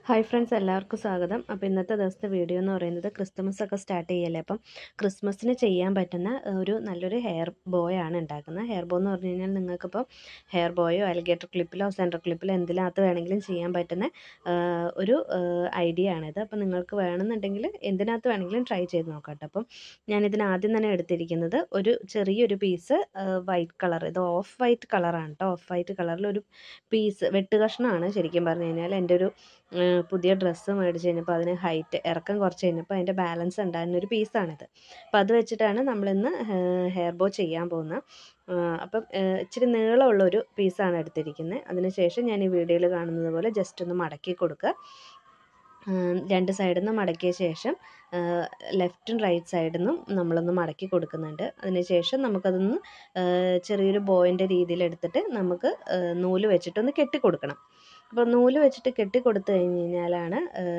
hi friends എല്ലാവർക്കും സ്വാഗതം അപ്പോൾ ഇന്നത്തെ ദിവസത്തെ വീഡിയോ എന്ന് പറയുന്നത് ക്രിസ്മസ് ഒക്കെ സ്റ്റാർട്ട് ചെയ്യല്ലേ അപ്പം ക്രിസ്മസിന് ചെയ്യാൻ പറ്റുന്ന ഒരു നല്ലൊരു ഹെയർ ബോയ് ആണ് ഉണ്ടാക്കുന്നത് ഹെയർ ബോ എന്ന് പറഞ്ഞു കഴിഞ്ഞാൽ നിങ്ങൾക്കിപ്പോൾ ഹെയർ ബോയോ അലിഗേറ്റർ ക്ലിപ്പിലോ സെൻറ്റർ ക്ലിപ്പിലോ എന്തിനകത്ത് വേണമെങ്കിലും ചെയ്യാൻ പറ്റുന്ന ആ, ഒരു ഐഡിയ ആണിത് അപ്പോൾ നിങ്ങൾക്ക് വേണമെന്നുണ്ടെങ്കിൽ എന്തിനകത്ത് വേണമെങ്കിലും ട്രൈ ചെയ്ത് നോക്കാം കേട്ടോ അപ്പം ഞാനിതിന് ആദ്യം തന്നെ എടുത്തിരിക്കുന്നത് ഒരു ചെറിയൊരു പീസ് വൈറ്റ് കളർ ഇത് ഓഫ് വൈറ്റ് കളറാണ് കേട്ടോ ഓഫ് വൈറ്റ് കളറിൽ ഒരു പീസ് വെട്ട് കഷ്ണമാണ് ശരിക്കും പറഞ്ഞു കഴിഞ്ഞാൽ എൻ്റെ ഒരു ആ, പുതിയ ഡ്രസ്സ് മേടിച്ച് കഴിഞ്ഞപ്പോൾ അതിന് ഹൈറ്റ് ഇറക്കം കുറച്ച് കഴിഞ്ഞപ്പോൾ അതിൻ്റെ ബാലൻസ് ഉണ്ടായിരുന്ന ഒരു പീസാണിത് അപ്പോൾ അത് വെച്ചിട്ടാണ് നമ്മളിന്ന് ഹെയർ ബോ ചെയ്യാൻ പോകുന്നത് ആ, അപ്പം ആ, ഇച്ചിരി നീളമുള്ള ഒരു പീസാണ് എടുത്തിരിക്കുന്നത് അതിനുശേഷം ഞാൻ ഈ വീഡിയോയിൽ കാണുന്നത് പോലെ ജസ്റ്റ് ഒന്ന് മടക്കി കൊടുക്കുക ആ, രണ്ട് സൈഡിൽ നിന്ന് മടക്കിയ ശേഷം ലെഫ്റ്റും റൈറ്റ് സൈഡിൽ നിന്നും നമ്മളൊന്ന് മടക്കി കൊടുക്കുന്നുണ്ട് അതിനുശേഷം നമുക്കതൊന്ന് ആ, ചെറിയൊരു ബോയിൻ്റെ രീതിയിൽ എടുത്തിട്ട് നമുക്ക് ആ, നൂല് വെച്ചിട്ടൊന്ന് കെട്ടി കൊടുക്കണം അപ്പോൾ നൂല് വെച്ചിട്ട് കെട്ടി കൊടുത്തു കഴിഞ്ഞ് കഴിഞ്ഞാലാണ്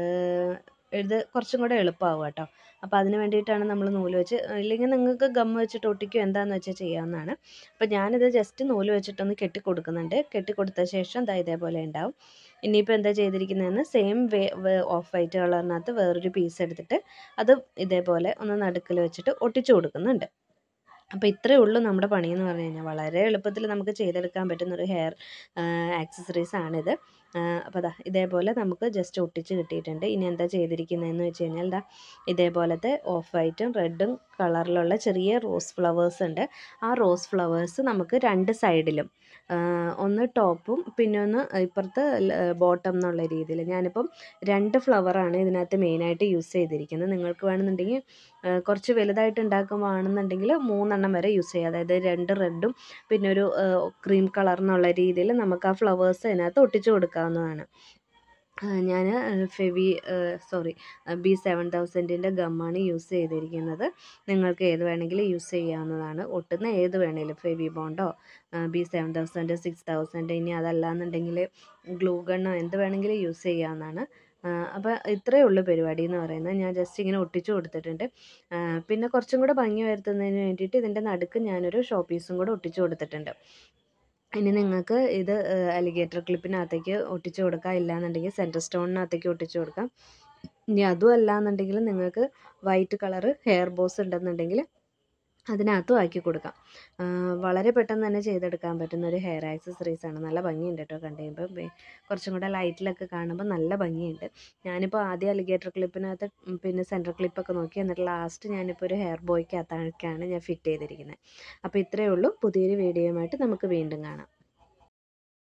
ഇത് കുറച്ചും കൂടെ എളുപ്പമാവുക കേട്ടോ അപ്പോൾ അതിന് വേണ്ടിയിട്ടാണ് നമ്മൾ നൂല് വെച്ച് ഇല്ലെങ്കിൽ നിങ്ങൾക്ക് ഗം വെച്ചിട്ട് ഒട്ടിക്കുക എന്താണെന്ന് വെച്ചാൽ ചെയ്യാവുന്നതാണ് അപ്പോൾ ഞാനിത് ജസ്റ്റ് നൂല് വെച്ചിട്ടൊന്ന് കെട്ടി കൊടുക്കുന്നുണ്ട് കെട്ടി കൊടുത്ത ശേഷം ദാ ഇതേപോലെ ഉണ്ടാവും ഇനിയിപ്പോൾ എന്താ ചെയ്തിരിക്കുന്നതെന്ന് സെയിം വേ ഓഫ് വൈറ്റ് കളറിനകത്ത് വേറൊരു പീസ് എടുത്തിട്ട് അത് ഇതേപോലെ ഒന്ന് നടുക്കിൽ വെച്ചിട്ട് ഒട്ടിച്ചു കൊടുക്കുന്നുണ്ട് അപ്പോൾ ഇത്രയേ ഉള്ളൂ നമ്മുടെ പണി എന്ന് പറഞ്ഞു കഴിഞ്ഞാൽ വളരെ എളുപ്പത്തിൽ നമുക്ക് ചെയ്തെടുക്കാൻ പറ്റുന്ന ഒരു ഹെയർ ആക്സസറീസ് ആണിത് അപ്പോൾ അതാ ഇതേപോലെ നമുക്ക് ജസ്റ്റ് ഒട്ടിച്ച് കിട്ടിയിട്ടുണ്ട് ഇനി എന്താ ചെയ്തിരിക്കുന്നതെന്ന് വെച്ച് കഴിഞ്ഞാൽ ദാ ഇതേപോലത്തെ ഓഫ് വൈറ്റും റെഡും കളറിലുള്ള ചെറിയ റോസ് ഫ്ലവേഴ്സ് ഉണ്ട് ആ റോസ് ഫ്ലവേഴ്സ് നമുക്ക് രണ്ട് സൈഡിലും ഒന്ന് ടോപ്പും പിന്നെ ഒന്ന് ഇപ്പുറത്ത് ബോട്ടം എന്നുള്ള രീതിയിൽ ഞാനിപ്പം രണ്ട് ഫ്ലവറാണ് ഇതിനകത്ത് മെയിനായിട്ട് യൂസ് ചെയ്തിരിക്കുന്നത് നിങ്ങൾക്ക് വേണമെന്നുണ്ടെങ്കിൽ കുറച്ച് വലുതായിട്ട് ഉണ്ടാക്കുവാണെന്നുണ്ടെങ്കിൽ മൂന്നെണ്ണം വരെ യൂസ് ചെയ്യാം അതായത് രണ്ട് റെഡും പിന്നെ ഒരു ക്രീം കളർ എന്നുള്ള രീതിയിൽ നമുക്ക് ആ ഫ്ലവേഴ്സ് അതിനകത്ത് ഒട്ടിച്ചു കൊടുക്കാവുന്നതാണ് ഞാൻ ഫെവി സോറി ബി സെവൻ തൗസൻഡിൻ്റെ ഗമ്മാണ് യൂസ് ചെയ്തിരിക്കുന്നത് നിങ്ങൾക്ക് ഏത് വേണമെങ്കിലും യൂസ് ചെയ്യാവുന്നതാണ് ഒട്ടുന്ന ഏത് വേണമെങ്കിലും ഫെവി ബോണ്ടോ B seven thousand six thousand ഇനി അതല്ലാന്നുണ്ടെങ്കിൽ ഗ്ലൂ ഗണ്ണോ എന്ത് വേണമെങ്കിലും യൂസ് ചെയ്യാവുന്നതാണ് അപ്പോൾ ഇത്രയേ ഉള്ളൂ പരിപാടി എന്ന് പറയുന്നത് ഞാൻ ജസ്റ്റ് ഇങ്ങനെ ഒട്ടിച്ചു കൊടുത്തിട്ടുണ്ട് പിന്നെ കുറച്ചും കൂടെ ഭംഗി വരുത്തുന്നതിന് വേണ്ടിയിട്ട് ഇതിൻ്റെ നടുക്ക് ഞാനൊരു ഷോ പീസും കൂടെ ഒട്ടിച്ചു കൊടുത്തിട്ടുണ്ട് ഇനി നിങ്ങൾക്ക് ഇത് അലിഗേറ്റർ ക്ലിപ്പിനകത്തേക്ക് ഒട്ടിച്ചു കൊടുക്കാം ഇല്ലാന്നുണ്ടെങ്കിൽ സെൻറ്റർ സ്റ്റോണിനകത്തേക്ക് ഒട്ടിച്ചു കൊടുക്കാം ഇനി അതും അല്ലാന്നുണ്ടെങ്കിൽ നിങ്ങൾക്ക് വൈറ്റ് കളറ് ഹെയർ ബോസ് ഉണ്ടെന്നുണ്ടെങ്കിൽ അതിനകത്തും ആക്കി കൊടുക്കാം വളരെ പെട്ടെന്ന് തന്നെ ചെയ്തെടുക്കാൻ പറ്റുന്ന ഒരു ഹെയർ ആക്സസറീസ് ആണ് നല്ല ഭംഗിയുണ്ട് കേട്ടോ കണ്ടു കഴിയുമ്പോൾ കുറച്ചും കൂടെ ലൈറ്റിലൊക്കെ കാണുമ്പോൾ നല്ല ഭംഗിയുണ്ട് ഞാനിപ്പോൾ ആദ്യം അലിഗേറ്റർ ക്ലിപ്പിനകത്ത് പിന്നെ സെൻറ്റർ ക്ലിപ്പൊക്കെ നോക്കി എന്നിട്ട് ലാസ്റ്റ് ഞാനിപ്പോൾ ഒരു ഹെയർ ബോയ്ക്കകത്തൊക്കെയാണ് ഞാൻ ഫിറ്റ് ചെയ്തിരിക്കുന്നത് അപ്പോൾ ഇത്രയേ ഉള്ളൂ പുതിയൊരു വീഡിയോയുമായിട്ട് നമുക്ക് വീണ്ടും കാണാം